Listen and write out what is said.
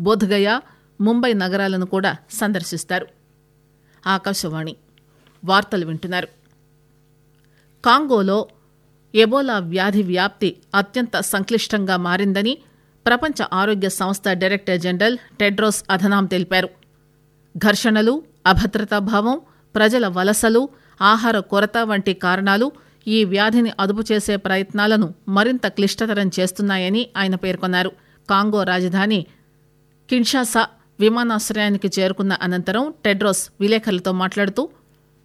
బోధ్గయ ముంబై నగరాలను కూడా సందర్శిస్తారు ఆకాశవాణి వార్తలు వింటున్నారు కాంగోలో ఎబోలా వ్యాధి వ్యాప్తి అత్యంత సంక్లిష్టంగా మారిందని ప్రపంచ ఆరోగ్య సంస్థ డైరెక్టర్ జనరల్ టెడ్రోస్ అధనాం తెలిపారు ఘర్షణలు అభద్రతాభావం ప్రజల వలసలు ఆహార కొరత వంటి కారణాలు ఈ వ్యాధిని అదుపు చేసే ప్రయత్నాలను మరింత క్లిష్టతరం చేస్తున్నాయని ఆయన పేర్కొన్నారు కాంగో రాజధాని కిన్షాసా విమానాశ్రయానికి చేరుకున్న అనంతరం టెడ్రోస్ విలేకరులతో మాట్లాడుతూ